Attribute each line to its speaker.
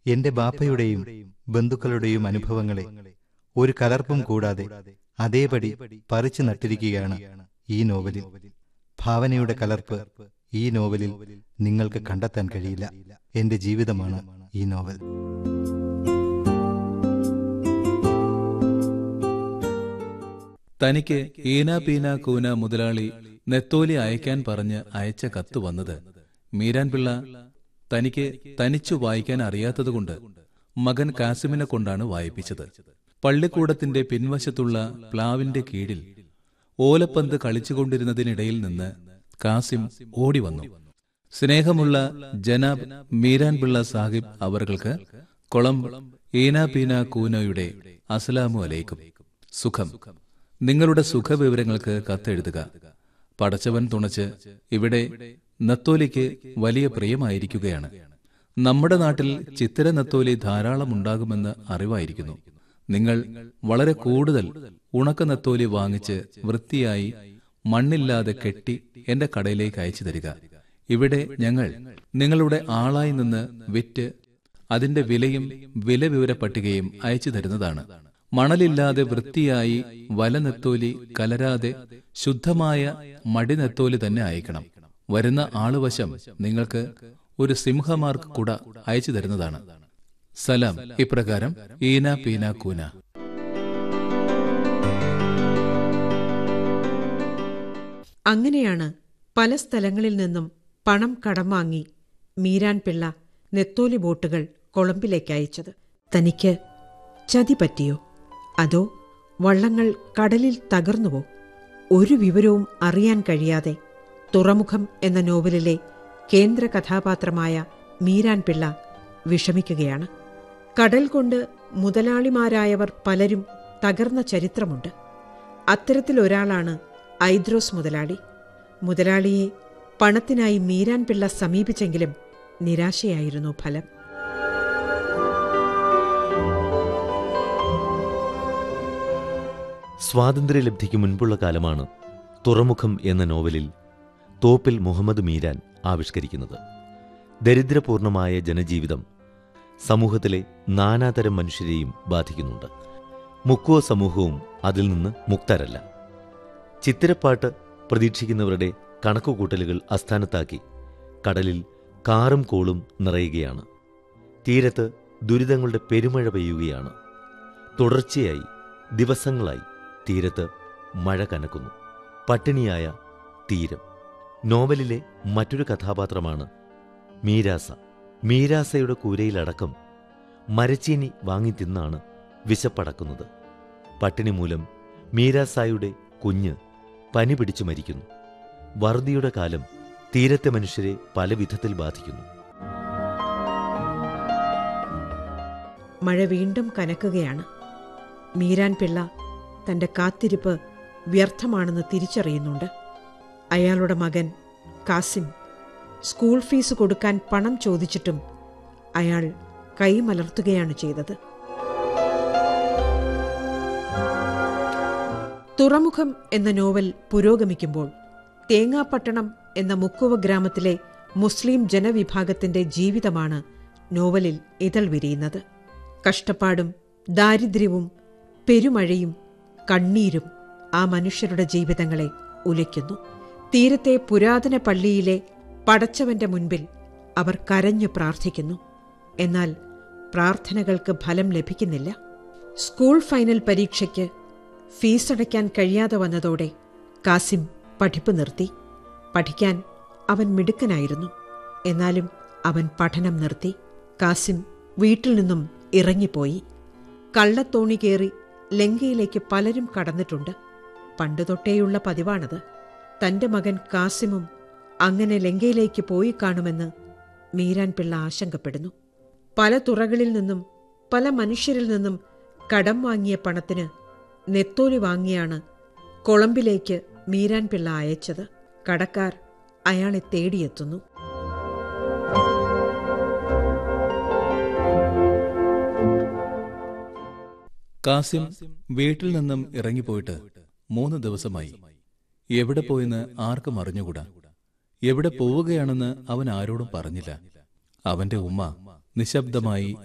Speaker 1: എന്റെ ബാപ്പയുടെയും ബന്ധുക്കളുടെയും അനുഭവങ്ങളെ ഒരു കലർപ്പും കൂടാതെ അതേപടി പറിച്ചു നട്ടിരിക്കുകയാണ് ഈ നോവലിൽ ഭാവനയുടെ കലർപ്പ് ഈ നോവലിൽ നിങ്ങൾക്ക് കണ്ടെത്താൻ കഴിയില്ല എന്റെ ജീവിതമാണ് ഈ നോവൽ
Speaker 2: തനിക്ക് ഈന പീന കൂന മുതലാളി നെത്തോലി അയക്കാൻ പറഞ്ഞ് അയച്ച കത്ത് വന്നത് മീരാൻ പിള്ള തനിക്ക് തനിച്ചു വായിക്കാൻ അറിയാത്തതുകൊണ്ട് മകൻ കാസിമിനെ കൊണ്ടാണ് വായിപ്പിച്ചത് പള്ളിക്കൂടത്തിന്റെ പിൻവശത്തുള്ള പ്ലാവിന്റെ കീഴിൽ ഓലപ്പന്ത് കളിച്ചുകൊണ്ടിരുന്നതിനിടയിൽ നിന്ന് കാസിം ഓടി വന്നു സ്നേഹമുള്ള ജനാബ് മീരാൻ പിള്ള സാഹിബ് അവർക്ക് കൊളം ഈന പീന കൂനയുടെ അസ്സലാമു അലൈക്കും സുഖം നിങ്ങളുടെ സുഖവിവരങ്ങൾക്ക് കത്തെഴുതുക പടച്ചവൻ തുണച്ച് ഇവിടെ നത്തോലിക്ക് വലിയ പ്രിയമായിരിക്കുകയാണ് നമ്മുടെ നാട്ടിൽ ചിത്തിര നത്തോലി ധാരാളം ഉണ്ടാകുമെന്ന് അറിവായിരിക്കുന്നു നിങ്ങൾ വളരെ കൂടുതൽ ഉണക്ക നത്തോലി വാങ്ങിച്ച് വൃത്തിയായി മണ്ണില്ലാതെ കെട്ടി എന്റെ കടയിലേക്ക് അയച്ചു തരിക ഇവിടെ ഞങ്ങൾ നിങ്ങളുടെ ആളായി നിന്ന് വിറ്റ് അതിന്റെ വിലയും വില വിവര പട്ടികയും അയച്ചു തരുന്നതാണ് മണലില്ലാതെ വൃത്തിയായി വല നെത്തോലി കലരാതെ ശുദ്ധമായ മടി നെത്തോലി തന്നെ അയക്കണം വരുന്ന ആളുവശം നിങ്ങൾക്ക് ഒരു സിംഹമാർക്ക് കുട അയച്ചു തരുന്നതാണ് സലാം ഇപ്രകാരം ഈന പീന കൂന
Speaker 3: അങ്ങനെയാണ് പല സ്ഥലങ്ങളിൽ നിന്നും പണം കടം വാങ്ങി മീരാൻ പിള്ള നെത്തോലി ബോട്ടുകൾ കൊളംബിലേക്ക് അയച്ചത് തനിക്ക് ചതി പറ്റിയോ അതോ വള്ളങ്ങൾ കടലിൽ തകർന്നുവോ ഒരു വിവരവും അറിയാൻ കഴിയാതെ തുറമുഖം എന്ന നോവലിലെ കേന്ദ്ര കഥാപാത്രമായ മീരാൻ പിള്ള വിഷമിക്കുകയാണ് കടൽ കൊണ്ട് മുതലാളിമാരായവർ പലരും തകർന്ന ചരിത്രമുണ്ട് അത്തരത്തിലൊരാളാണ് ഐദ്രോസ് മുതലാളി മുതലാളിയെ പണത്തിനായി മീരാൻ പിള്ള സമീപിച്ചെങ്കിലും നിരാശയായിരുന്നു ഫലം
Speaker 4: സ്വാതന്ത്ര്യലബ്ധിക്ക് മുൻപുള്ള കാലമാണ് തുറമുഖം എന്ന നോവലിൽ തോപ്പിൽ മുഹമ്മദ് മീരാൻ ആവിഷ്കരിക്കുന്നത് ദരിദ്രപൂർണമായ ജനജീവിതം സമൂഹത്തിലെ നാനാതരം മനുഷ്യരെയും ബാധിക്കുന്നുണ്ട് മുക്കുവ സമൂഹവും അതിൽ നിന്ന് മുക്തരല്ല ചിത്തിരപ്പാട്ട് പ്രതീക്ഷിക്കുന്നവരുടെ കണക്കുകൂട്ടലുകൾ അസ്ഥാനത്താക്കി കടലിൽ കാറും കോളും നിറയുകയാണ് തീരത്ത് ദുരിതങ്ങളുടെ പെരുമഴ പെയ്യുകയാണ് തുടർച്ചയായി ദിവസങ്ങളായി തീരത്ത് മഴ കനക്കുന്നു പട്ടിണിയായ തീരം നോവലിലെ മറ്റൊരു കഥാപാത്രമാണ് മീരാസ മീരാസയുടെ കൂരയിലടക്കം മരച്ചീനി വാങ്ങി തിന്നാണ് വിശപ്പടക്കുന്നത് പട്ടിണി മൂലം മീരാസായുടെ കുഞ്ഞ് പനി പിടിച്ചു മരിക്കുന്നു വറുതിയുടെ കാലം തീരത്തെ മനുഷ്യരെ പല വിധത്തിൽ ബാധിക്കുന്നു
Speaker 3: മഴ വീണ്ടും കനക്കുകയാണ് മീരാൻ പിള്ള തന്റെ കാത്തിരിപ്പ് വ്യർത്ഥമാണെന്ന് തിരിച്ചറിയുന്നുണ്ട് അയാളുടെ മകൻ കാസിം സ്കൂൾ ഫീസ് കൊടുക്കാൻ പണം ചോദിച്ചിട്ടും അയാൾ കൈമലർത്തുകയാണ് ചെയ്തത് തുറമുഖം എന്ന നോവൽ പുരോഗമിക്കുമ്പോൾ തേങ്ങാപ്പട്ടണം എന്ന മുക്കുവ ഗ്രാമത്തിലെ മുസ്ലിം ജനവിഭാഗത്തിന്റെ ജീവിതമാണ് നോവലിൽ ഇതൾ വിരിയുന്നത് കഷ്ടപ്പാടും ദാരിദ്ര്യവും പെരുമഴയും കണ്ണീരും ആ മനുഷ്യരുടെ ജീവിതങ്ങളെ ഉലയ്ക്കുന്നു തീരത്തെ പുരാതന പള്ളിയിലെ പടച്ചവന്റെ മുൻപിൽ അവർ കരഞ്ഞു പ്രാർത്ഥിക്കുന്നു എന്നാൽ പ്രാർത്ഥനകൾക്ക് ഫലം ലഭിക്കുന്നില്ല സ്കൂൾ ഫൈനൽ പരീക്ഷയ്ക്ക് ഫീസടയ്ക്കാൻ കഴിയാതെ വന്നതോടെ കാസിം പഠിപ്പ് നിർത്തി പഠിക്കാൻ അവൻ മിടുക്കനായിരുന്നു എന്നാലും അവൻ പഠനം നിർത്തി കാസിം വീട്ടിൽ നിന്നും ഇറങ്ങിപ്പോയി കള്ളത്തോണി കയറി ലങ്കയിലേക്ക് പലരും കടന്നിട്ടുണ്ട് പണ്ടുതൊട്ടേയുള്ള പതിവാണത് തന്റെ മകൻ കാസിമും അങ്ങനെ ലങ്കയിലേക്ക് പോയി കാണുമെന്ന് മീരാൻ പിള്ള ആശങ്കപ്പെടുന്നു പല തുറകളിൽ നിന്നും പല മനുഷ്യരിൽ നിന്നും കടം വാങ്ങിയ പണത്തിന് നെത്തോലി വാങ്ങിയാണ് കൊളംബിലേക്ക് മീരാൻ പിള്ള അയച്ചത് കടക്കാർ അയാളെ തേടിയെത്തുന്നു
Speaker 2: കാസിം വീട്ടിൽ നിന്നും ഇറങ്ങിപ്പോയിട്ട് മൂന്ന് ദിവസമായി എവിടെ പോയെന്ന് ആർക്കും അറിഞ്ഞുകൂടാ എവിടെ പോവുകയാണെന്ന് അവൻ ആരോടും പറഞ്ഞില്ല അവന്റെ ഉമ്മ നിശബ്ദമായി